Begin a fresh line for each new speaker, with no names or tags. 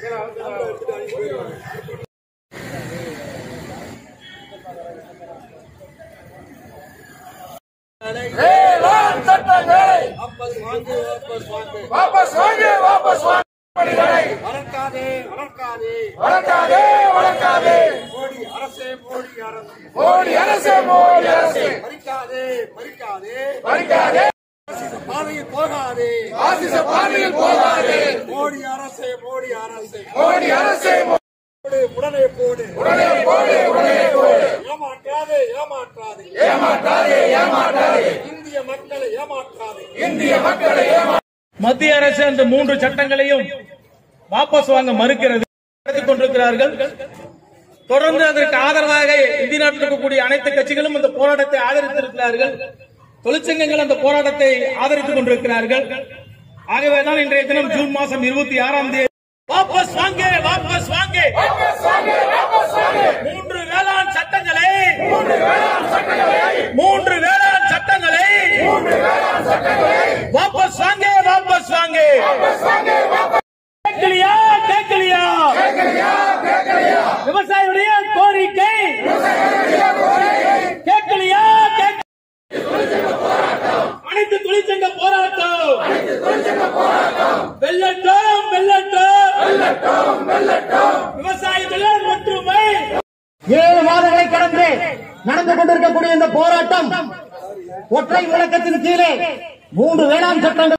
வேளாண் சட்டங்களை
வாபஸ் வாங்கு வாபஸ் வாங்கு
வாபஸ் வாங்கு வாபஸ் வாங்கு பணிகளை
வளர்க்காதே வளர்க்காதே
வளர்க்காதே வளர்க்காதே
மோடி அரசே மோடி அரசு
மோடி அரசு மோடி அரசு
பறிக்காதே பறிக்காதே
பறிக்காதே
பாதையில் போகாதே
ஆசிச பாதையில் போகாதே
மோடி அரசே மோடி அரசே
மோடி அரசு
போடு உடனே போடு
உடனே போடு உடனே போடு
ஏமாற்றாதே ஏமாற்றாதே
ஏமாற்றாதே ஏமாற்றாதே
இந்திய மக்களை ஏமாற்றாதே
இந்திய மக்களை ஏமா
மத்திய அரசு அந்த மூன்று சட்டங்களையும் வாபஸ் வாங்க மறுக்கிறது நடத்திக் கொண்டிருக்கிறார்கள் தொடர்ந்து அதற்கு ஆதரவாக இந்திய நாட்டில் இருக்கக்கூடிய அனைத்து கட்சிகளும் இந்த போராட்டத்தை ஆதரித்திருக்கிறார்கள் தொழிற்சங்கங்கள் அந்த போராட்டத்தை ஆதரித்துக் கொண்டிருக்கிறார்கள் ஆகவேதான் இன்றைய தினம் ஜூன் மாதம் இருபத்தி ஆறாம் தேதி வாபஸ் வாங்க வாபஸ் வாங்க மூன்று வேளாண் சட்டங்களை மூன்று வேளாண் சட்டங்களை வாபஸ் வாங்க வாபஸ் வாங்க கேட்கலையா கேட்கலையா விவசாயியுடைய கோரிக்கை கேட்கலையா கேட்க அனைத்து தொழிற்சங்க போராட்டம் வெள்ளட்டும் வெள்ளட்டும் விவசாயிகளின் ஒற்றுமை
ஏழு மாதங்களை கடந்து நடந்து கொண்டிருக்கக்கூடிய இந்த போராட்டம் ஒற்றை விளக்கத்தின் கீழே மூன்று வேளாண் சட்டங்கள்